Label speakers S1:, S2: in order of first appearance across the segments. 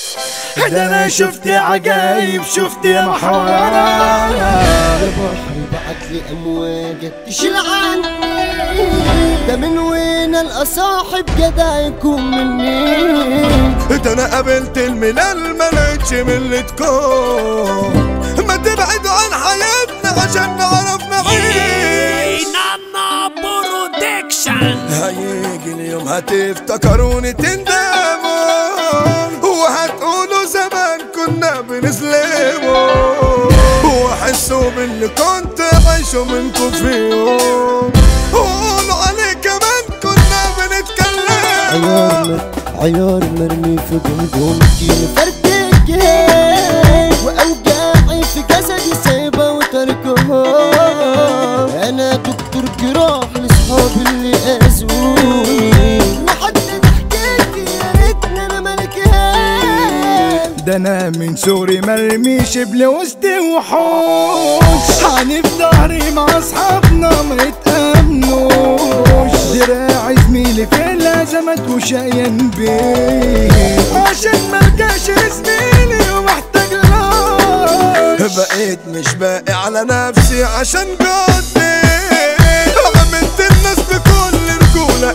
S1: ده انا شفت عجايب شفت محارات
S2: يا بحر بعت لي امواجك تشيل عني ده من وين الاصاحب جدع يكون مني
S1: ده انا قابلت الملال ما لقيتش من اللي تكون ما تبعدوا عن حياتنا عشان نعرف نعيش
S3: نانا برودكشن
S1: هيجي اليوم هتفتكروني تندموا وهتقولوا زمان كنا بنسلموا وحسوا باللي كنت عايشه منكم في يوم وقولوا عليه كمان كنا بنتكلم
S2: عيار مر... عيار مرمي في جمجمتي مفرتك واوجاعي في جسدي سايبه وتركها انا دكتور جراح لاصحابي اللي اذوني وحدد حكايتي يا ريتني انا ملكها
S1: ده انا من سوري مرمي شبل وسط وحوش حاني في ظهري مع اصحابنا ما يتأمنوش دراعي زميلي في الازمات وشقيان بيه عشان ملقاش زميلي ومحتاج لاش بقيت مش باقي على نفسي عشان قدي عملت الناس بكل رجولة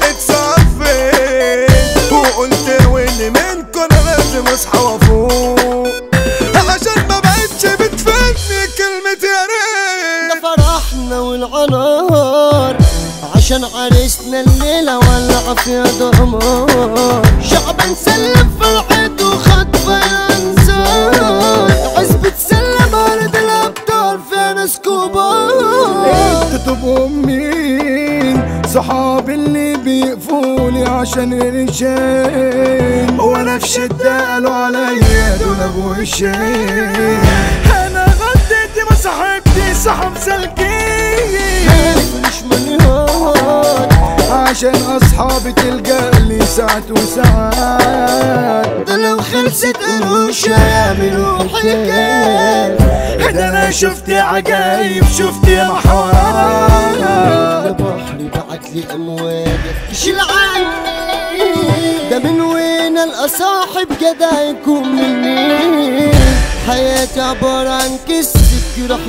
S1: اتصفيت وقلت واللي منكم انا لازم اصحى وافوق عشان ما بقتش بتفيدني كلمة يا ريت
S2: ده فرحنا والعنار عشان عرسنا الليلة ولع فيها دمار شعب نسلم فرحته خطف الانذار عزبة سلم ارض الابطال فيها ناس كبار
S1: انت تبقوا مين صحاب اللي بيقفولي عشان الرجال وانا في شدة قالوا عليا دول ابو الشيء انا غديتي ما صاحبتي صاحب سلكين
S2: مش مليون
S1: عشان اصحابي تلقى لي ساعات وساعات
S2: ده لو خلصت قروش هيعملوا حكاية
S1: ده انا شفت عجايب شفت محارات
S2: البحر بعت لي امواج تشيل عني ده من وين الاصاحب جدع يكون مني حياتي عبارة عن قصة جرح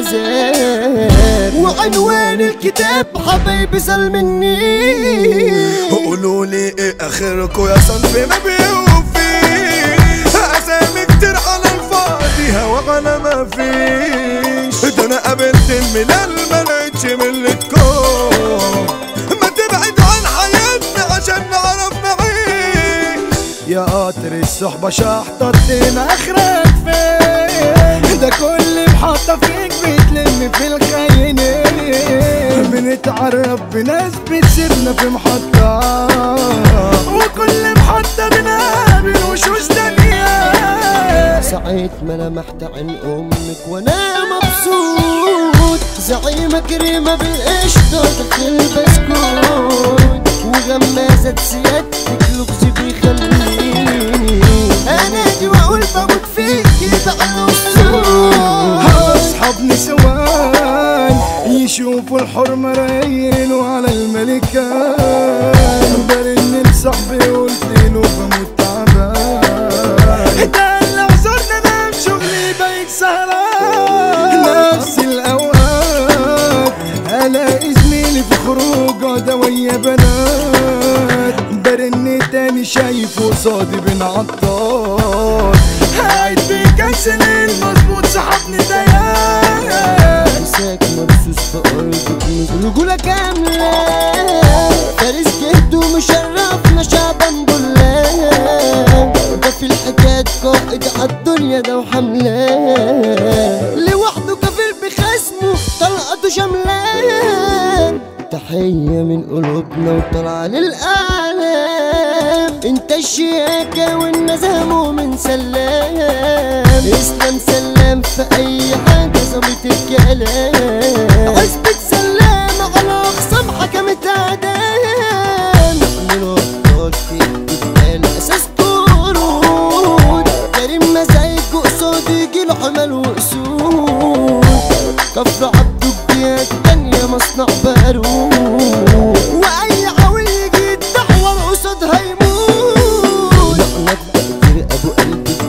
S2: وعذاب وعنوان الكتاب حبايبي زل مني
S1: قولوا لي ايه اخركوا يا صنف ما بيوفي اسامي كتير على الفاضي هوا انا ما فيش ده انا قابلت الملال ما لقيتش من اللي تكون ما تبعدوا عن حياتنا عشان نعرف نعيش يا قطر الصحبة شحطتنا اخرك فين ده كل محطة فيك بتلم في الخاينين بنتعرف بناس بتسيبنا في محطة وكل محطة بنقابل وشوش تانية
S2: ساعة ما لمحت عن امك وانا مبسوط زعيمة كريمة بالقشطة داخل بسكوت وغمازة سيادتك لغز بيخليني انادي واقول بموت فيكي بقى الصوت
S1: اصحاب نسوان يشوفوا الحرمة رايين وعلى الملكان برن لصاحبي قلت له بموت تعبان ده اللي عذرنا انا في شغلي بقيت سهران نفس الاوقات الاقي زميلي في خروجه ده ويا بنات برن تاني شايف قصادي بن عطار قاعد بيكنسل المظبوط سحبني ديان
S2: مساك مرصوص في ارضك رجولة كاملة فارس جهده مشرفنا شعبا بلاد ده في الحكايات قائد عالدنيا ده وحملاه لوحده كفيل بخصمه طلقته شملان تحية من قلوبنا وطلعة للأعلام انت الشياكة والنزهة مؤمن سلام اسلام سلام في اي حاجة ظابط الكلام عزبة سلام على اخصام حكمت اعدام نحن الابطال في الجبال اساس طرود كريم مزايج قصاد يجيله حمل واسود كفر عبده الجهة التانية مصنع بارود واي عاول يجي يتدحور قصاد هيموت لعنة تقدير ابو قلبي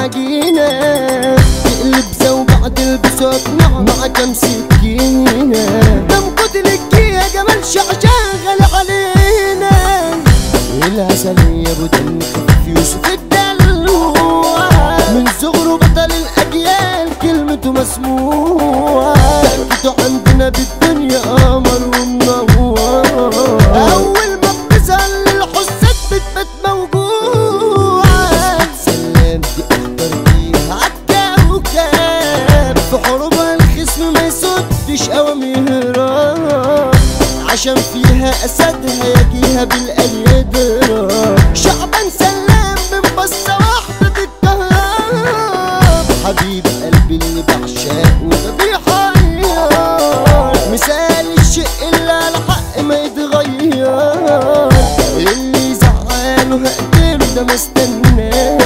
S2: عجينة تقلب زوجة تلبسه اقنع مع كام سكينة دم قتلك يا جمال شغال علينا العسلية ابو دم خفيف يوسف الدلوع من صغره بطل الاجيال كلمته مسموعة تأكيده عندنا بالدنيا قمر ومنور اول ما بتظهر للحسات بتبات موجوعة سلام دي اخطر بيها عالكوكب في حروبها الخصم ما يصدش اوامرها عشان فيها اسدها يجيها بالقلب شعبان سلام من بصة واحدة تتكهرب حبيب قلبي اللي بعشقه ده بيحير مثال الشيء اللي على حق ما يتغير اللي زعله هقتله ده ما استناه